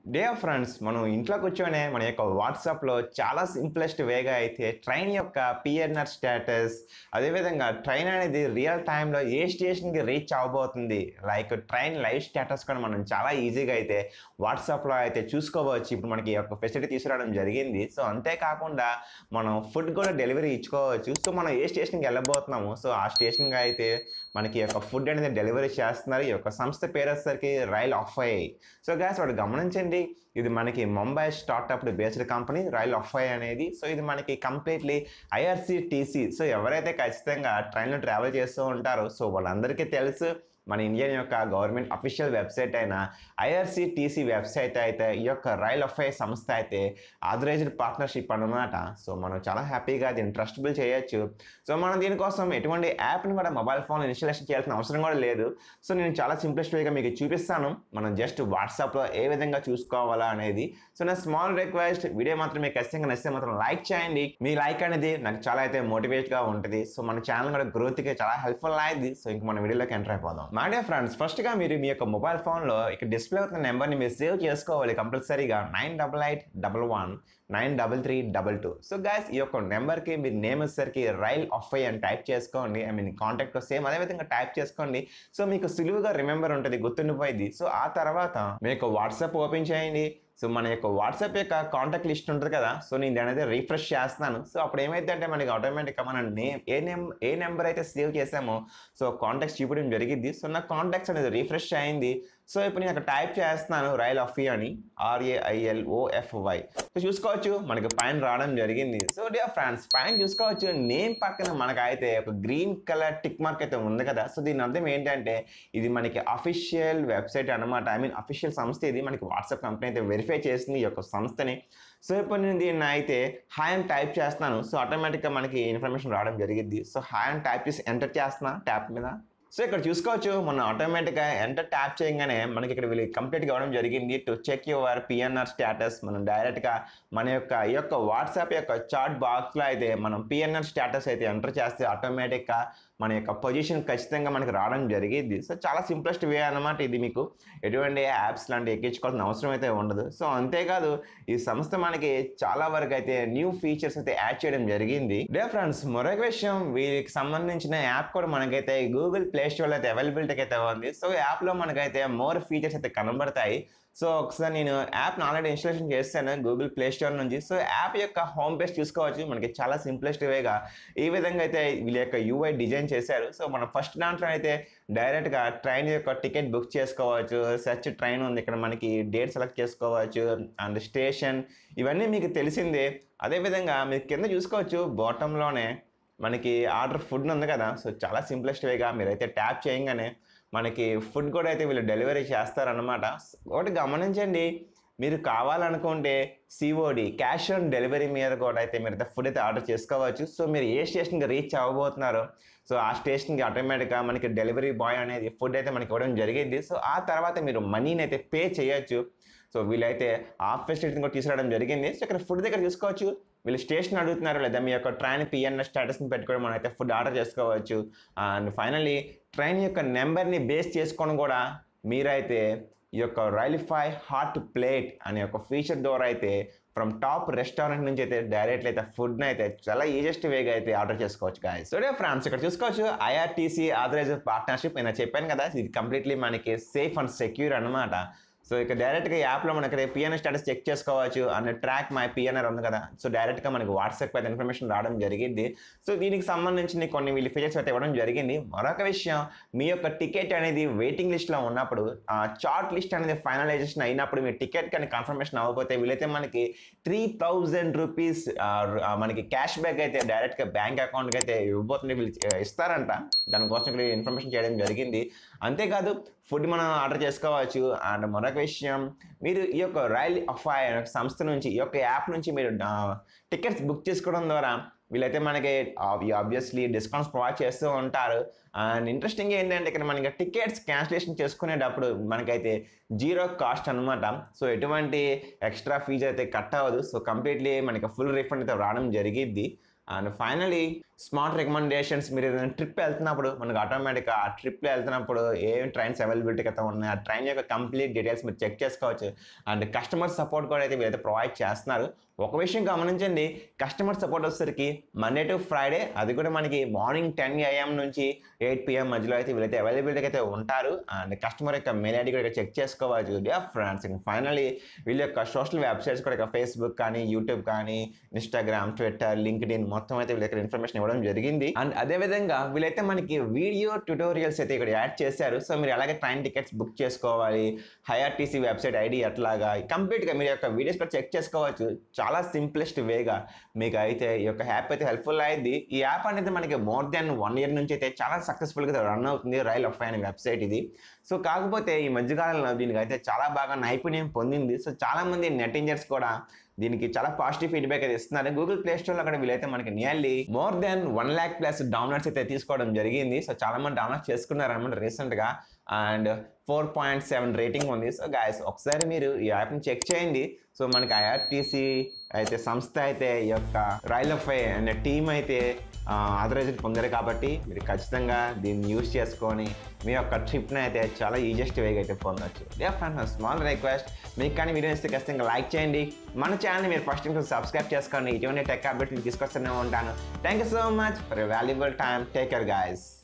day of friends మనం ఇంట్లో కూర్చొనే మన యొక్క వాట్సాప్లో చాలా సింప్లెస్ట్ వేగా అయితే ట్రైన్ యొక్క పిఎన్ఆర్ స్టేటస్ అదేవిధంగా ట్రైన్ అనేది రియల్ టైంలో ఏ స్టేషన్కి రీచ్ అవ్వబోతుంది లైక్ ట్రైన్ లైవ్ స్టేటస్ కూడా మనం చాలా ఈజీగా అయితే వాట్సాప్లో అయితే చూసుకోవచ్చు ఇప్పుడు మనకి ఈ యొక్క ఫెసిలిటీ తీసుకురావడం జరిగింది సో అంతేకాకుండా మనం ఫుడ్ కూడా డెలివరీ ఇచ్చుకోవచ్చు సో మనం ఏ స్టేషన్కి వెళ్ళబోతున్నాము సో ఆ స్టేషన్కి అయితే మనకి ఈ యొక్క ఫుడ్ అనేది డెలివరీ చేస్తున్నారు ఈ యొక్క సంస్థ పేరు వచ్చేసరికి రైల్ ఆఫ్ సో గ్యాస్ వాడు గమనించండి ఇది మనకి Mumbai startup based company Railofy అనేది సో ఇది మనకి కంప్లీట్లీ ఐఆర్సిటీసీ సో ఎవరైతే ఖచ్చితంగా ట్రైన్లో ట్రావెల్ చేస్తూ ఉంటారో సో వాళ్ళందరికీ తెలుసు మన ఇండియన్ యొక్క గవర్నమెంట్ అఫీషియల్ వెబ్సైట్ అయిన ఐఆర్సిటీసీ వెబ్సైట్ అయితే ఈ యొక్క రైల్ ఆఫ్ సంస్థ అయితే ఆథరైజ్డ్ పార్ట్నర్షిప్ అన్నమాట సో మనం చాలా హ్యాపీగా దీన్ని ట్రస్టబుల్ చేయొచ్చు సో మనం దీనికోసం ఎటువంటి యాప్ని కూడా మొబైల్ ఫోన్ ఇన్స్టాలేషన్ చేయాల్సిన అవసరం కూడా లేదు సో నేను చాలా సింప్లెస్ట్ వేగా మీకు చూపిస్తాను మనం జస్ట్ వాట్సాప్లో ఏ విధంగా చూసుకోవాలా అనేది సో నా స్మాల్ రిక్వెస్ట్ వీడియో మాత్రం మీకు ఖచ్చితంగా నచ్చితే మాత్రం లైక్ చేయండి మీ లైక్ అనేది నాకు చాలా అయితే మోటివేట్గా ఉంటుంది సో మన ఛానల్ కూడా గ్రోత్కి చాలా హెల్ప్ఫుల్ అయింది సో ఇంక మన వీడియోలోకి ఎంటర్ అయిపోదాం మా డే ఫ్రెండ్స్ ఫస్ట్గా మీరు మీ యొక్క మొబైల్ ఫోన్లో ఇక్కడ డిస్ప్లే అవుతున్న నెంబర్ని మీరు సేవ్ చేసుకోవాలి కంపల్సరీగా nine double eight double one nine double three double two so guys ఈ యొక్క నెంబర్కి మీ నేమ్ వచ్చేసరికి రైల్ ఆఫ్ ఐ అని టైప్ చేసుకోండి ఐ మీన్ కాంటాక్ట్ సేమ్ అదే విధంగా టైప్ చేసుకోండి సో మీకు సులువుగా రిమెంబర్ ఉంటుంది గుర్తుండిపోయింది సో ఆ తర్వాత మీకు వాట్సాప్ ఓపెన్ చేయండి సో మన యొక్క వాట్సాప్ యొక్క కాంటాక్ట్ లిస్ట్ ఉంటుంది కదా సో నేను దాని అయితే రీఫ్రెష్ చేస్తున్నాను సో అప్పుడు ఏమైతే అంటే మనకి ఆటోమేటిక్గా మన నేమ్ ఏ నేమ్ ఏ నెంబర్ అయితే సేవ్ చేసామో సో కాంటాక్ట్స్ చూపించడం జరిగింది సో నా కాంటాక్ట్స్ అనేది రీఫ్రెష్ అయింది సో ఇప్పుడు నేను అక్కడ టైప్ చేస్తున్నాను రైల్ ఆఫీ అని ఆర్ఏఐఎల్ఓఎఫ్వై సో చూసుకోవచ్చు మనకి పైన రావడం జరిగింది సో డియర్ ఫ్రెండ్స్ పైన చూసుకోవచ్చు నేమ్ పక్కన మనకు అయితే ఒక గ్రీన్ కలర్ టిక్ మార్క్ అయితే ఉంది కదా సో దీని అర్థం ఏంటంటే ఇది మనకి అఫీషియల్ వెబ్సైట్ అనమాట ఐ మీన్ అఫీషియల్ సంస్థ ఇది మనకి వాట్సాప్ కంపెనీ అయితే వెరిఫై చేసింది ఈ యొక్క సంస్థని సో ఇప్పుడు నేను దీన్ని అయితే హాయ్ అని టైప్ చేస్తున్నాను సో ఆటోమేటిక్గా మనకి ఇన్ఫర్మేషన్ రావడం జరిగింది సో హాయ్ అని టైప్ చేసి ఎంటర్ చేస్తున్నా ట్యాప్ మీద సో ఇక్కడ చూసుకోవచ్చు మనం ఆటోమేటిక్గా ఎంటర్ ట్యాప్ చేయగానే మనకి ఇక్కడ వీళ్ళు కంప్లీట్గా ఇవ్వడం జరిగింది to check your PNR status మనం డైరెక్ట్గా మన యొక్క ఈ యొక్క వాట్సాప్ యొక్క చాట్ బాక్స్లో అయితే మనం పిఎన్ఆర్ స్టేటస్ అయితే ఎంటర్ చేస్తే ఆటోమేటిక్గా మన యొక్క పొజిషన్ ఖచ్చితంగా మనకి రావడం జరిగింది సో చాలా సింప్లెస్ట్ వే అనమాట ఇది మీకు ఎటువంటి యాప్స్ లాంటివి ఎక్కించుకోవాల్సిన అవసరం అయితే ఉండదు సో అంతేకాదు ఈ సంస్థ మనకి చాలా వరకు అయితే న్యూ ఫీచర్స్ అయితే యాడ్ చేయడం జరిగింది డే ఫ్రెండ్స్ మరొక విషయం వీరికి సంబంధించిన యాప్ కూడా మనకైతే గూగుల్ ప్లే స్టోర్లో అయితే అవైలబిలిటీకి అయితే ఉంది సో యాప్లో మనకైతే మోర్ ఫీచర్స్ అయితే కనబడతాయి సో ఒకసారి నేను యాప్ని ఆల్రెడీ ఇన్స్టాలేషన్ చేశాను గూగుల్ ప్లే స్టోర్ నుంచి సో యాప్ యొక్క హోమ్ పేజ్ చూసుకోవచ్చు మనకి చాలా సింప్లెస్ట్ వేగా ఈ విధంగా అయితే వీళ్ళ యొక్క యూఐ డిజైన్ చేశారు సో మనం ఫస్ట్ దాంట్లో అయితే డైరెక్ట్గా ట్రైన్ యొక్క టికెట్ బుక్ చేసుకోవచ్చు సెర్చ్ ట్రైన్ ఉంది ఇక్కడ మనకి డేట్ సెలెక్ట్ చేసుకోవచ్చు అండ్ స్టేషన్ ఇవన్నీ మీకు తెలిసిందే అదేవిధంగా మీరు కింద చూసుకోవచ్చు బాటంలోనే మనకి ఆర్డర్ ఫుడ్ ఉంది కదా సో చాలా సింప్లెస్ట్ వేగా మీరైతే ట్యాప్ చేయగానే మనకి ఫుడ్ కూడా అయితే వీళ్ళు డెలివరీ చేస్తారనమాట ఒకటి గమనించండి మీరు కావాలనుకుంటే సిఓడి క్యాష్ ఆన్ డెలివరీ మీద కూడా అయితే మీరు అయితే ఫుడ్ అయితే ఆర్డర్ చేసుకోవచ్చు సో మీరు ఏ స్టేషన్కి రీచ్ అవ్వబోతున్నారో సో ఆ స్టేషన్కి ఆటోమేటిక్గా మనకి డెలివరీ బాయ్ అనేది ఫుడ్ అయితే మనకి ఇవ్వడం జరిగింది సో ఆ తర్వాత మీరు మనీని అయితే పే చేయొచ్చు సో వీళ్ళైతే ఆ ఫెసిలిటీని కూడా తీసుకురావడం జరిగింది సో ఇక్కడ ఫుడ్ దగ్గర చూసుకోవచ్చు వీళ్ళు స్టేషన్ అడుగుతున్నారు లేదా మీ యొక్క ట్రైన్ పిఎన్ఎస్ స్టేటస్ని పెట్టుకొని మనం అయితే ఫుడ్ ఆర్డర్ చేసుకోవచ్చు అండ్ ఫైనలీ ట్రైన్ యొక్క నెంబర్ని బేస్ చేసుకొని కూడా మీరైతే ఈ యొక్క రైలిఫై హాట్ ప్లేట్ అనే ఒక ఫీచర్ ద్వారా అయితే ఫ్రమ్ టాప్ రెస్టారెంట్ నుంచి అయితే డైరెక్ట్ అయితే ఫుడ్ని అయితే చాలా ఈజెస్ట్ వేగా అయితే ఆర్డర్ చేసుకోవచ్చు గాయ సో డే ఫ్రాన్స్ ఇక్కడ చూసుకోవచ్చు ఐఆర్టీసీ ఆథరైజ్ పార్ట్నర్షిప్ నేను చెప్పాను కదా ఇది కంప్లీట్లీ మనకి సేఫ్ అండ్ సెక్యూర్ అనమాట సో ఇక డైరెక్ట్గా యాప్లో మనకి పిఎన్ఆర్ స్టేటస్ చెక్ చేసుకోవచ్చు అండ్ ట్రాక్ మై పిఎన్ఆర్ ఉంది కదా సో డైరెక్ట్గా మనకి వాట్సాప్ అయితే ఇన్ఫర్మేషన్ రావడం జరిగింది సో దీనికి సంబంధించిన కొన్ని వీళ్ళు ఫీచర్స్ అయితే ఇవ్వడం జరిగింది మరొక విషయం మీ యొక్క టికెట్ అనేది వెయిటింగ్ లిస్ట్లో ఉన్నప్పుడు ఆ చార్ట్ లిస్ట్ అనేది ఫైనలైజేషన్ అయినప్పుడు మీ టికెట్ కానీ కన్ఫర్మేషన్ అవ్వకపోతే వీళ్ళైతే మనకి త్రీ థౌజండ్ రూపీస్ మనకి క్యాష్ బ్యాక్ అయితే డైరెక్ట్గా బ్యాంక్ అకౌంట్కి అయితే ఇవ్వబోతుంది వీళ్ళు ఇస్తారంట దానికోసం ఇక్కడ ఇన్ఫర్మేషన్ చేయడం జరిగింది అంతేకాదు ఫుడ్ మనం ఆర్డర్ చేసుకోవచ్చు అండ్ మరొక విషయం మీరు ఈ యొక్క రైల్ అఫై అనే సంస్థ నుంచి ఈ యొక్క యాప్ నుంచి మీరు టికెట్స్ బుక్ చేసుకోవడం ద్వారా వీళ్ళైతే మనకి ఆబ్వియస్లీ డిస్కౌంట్స్ ప్రొవైడ్ చేస్తూ ఉంటారు అండ్ ఇంట్రెస్టింగ్ ఏంటంటే ఇక్కడ మనకి టికెట్స్ క్యాన్సిలేషన్ చేసుకునేటప్పుడు మనకైతే జీరో కాస్ట్ అనమాట సో ఎటువంటి ఎక్స్ట్రా ఫీజు అయితే కట్ అవ్వదు సో కంప్లీట్లీ మనకి ఫుల్ రిఫండ్ అయితే రావడం జరిగిద్ది అండ్ ఫైనలీ స్మార్ట్ రికమెండేషన్స్ మీరు ఏదైనా ట్రిప్ వెళ్తున్నప్పుడు మనకు ఆటోమేటిక్గా ఆ ట్రిప్లో వెళ్తున్నప్పుడు ఏం ట్రైన్స్ అవైలబిలిటీ అయితే ఉన్నాయి ఆ ట్రైన్ యొక్క కంప్లీట్ డీటెయిల్స్ మీరు చెక్ చేసుకోవచ్చు అండ్ కస్టమర్ సపోర్ట్ కూడా అయితే వీరైతే ప్రొవైడ్ చేస్తున్నారు ఒక విషయం గమనించండి కస్టమర్ సపోర్ట్ వచ్చేసరికి మండే టు ఫ్రైడే అది కూడా మనకి మార్నింగ్ టెన్ ఏఎం నుంచి ఎయిట్ పిఎం మధ్యలో అయితే వీళ్ళైతే అవైలబిలిటీ అయితే ఉంటారు అండ్ కస్టమర్ యొక్క మెయిల్ ఐడి కూడా చెక్ చేసుకోవచ్చు డియర్ ఫ్రెండ్స్ ఫైనలీ వీళ్ళ యొక్క సోషల్ వెబ్సైట్స్ కూడా ఇక ఫేస్బుక్ కానీ యూట్యూబ్ కానీ ఇన్స్టాగ్రామ్ ట్విట్టర్ లింక్డ్ ఇన్ మొత్తం అయితే వీళ్ళ దగ్గర ఇన్ఫర్మేషన్ ఇవ్వడం జరిగింది అండ్ అదేవిధంగా వీళ్ళైతే మనకి వీడియో ట్యూటోరియల్స్ అయితే ఇక్కడ యాడ్ చేశారు సో మీరు అలాగే ట్రైన్ టికెట్స్ బుక్ చేసుకోవాలి హైఆర్టీసీ వెబ్సైట్ ఐడి ఎట్లాగా కంప్లీట్గా మీరు యొక్క వీడియోస్ కూడా చెక్ చేసుకోవచ్చు చాలా సింప్లెస్ట్ వేగా మీకు అయితే ఈ యొక్క యాప్ అయితే హెల్ప్ఫుల్ అయింది ఈ యాప్ అనేది మనకి మోర్ దెన్ వన్ ఇయర్ నుంచి అయితే చాలా సక్సెస్ఫుల్గా రన్ అవుతుంది రైల్ ఆఫ్ అనే వెబ్సైట్ ఇది సో కాకపోతే ఈ మధ్యకాలంలో దీనికి అయితే చాలా బాగా నైపుణ్యం పొందింది సో చాలా మంది నెట్ ఇంజర్స్ కూడా దీనికి చాలా పాజిటివ్ ఫీడ్బ్యాక్ అయితే ఇస్తున్నారు గూగుల్ ప్లే స్టోర్లో అక్కడ వీలైతే మనకి nearly more than one lakh plus downloads అయితే తీసుకోవడం జరిగింది సో చాలా మంది డౌన్లోడ్ చేసుకున్నారు అనమాట రీసెంట్గా and four point seven rating ఉంది సో గాయస్ ఒకసారి మీరు ఈ యాప్ని చెక్ చేయండి సో మనకి ఐఆర్టీసీ అయితే సంస్థ అయితే ఈ యొక్క రైల్ ఆఫ్ అనే టీం అయితే ఆథరైజ్డ్ పొందారు కాబట్టి మీరు ఖచ్చితంగా దీన్ని యూజ్ చేసుకొని మీ యొక్క ట్రిప్ని అయితే చాలా ఈజియెస్ట్ వేగా అయితే పొందొచ్చు డే ఫ్రెండ్స్ స్మాల్ రిక్వెస్ట్ మీకు కానీ వీడియో ఇస్తే ఖచ్చితంగా లైక్ చేయండి మన ఛానల్ని మీరు ఫస్ట్ ఇంకా సబ్స్క్రైబ్ చేసుకోండి ఇటువంటి టెక్ అప్డేట్లు తీసుకొస్తూనే ఉంటాను thank you so much for valuable time take care guys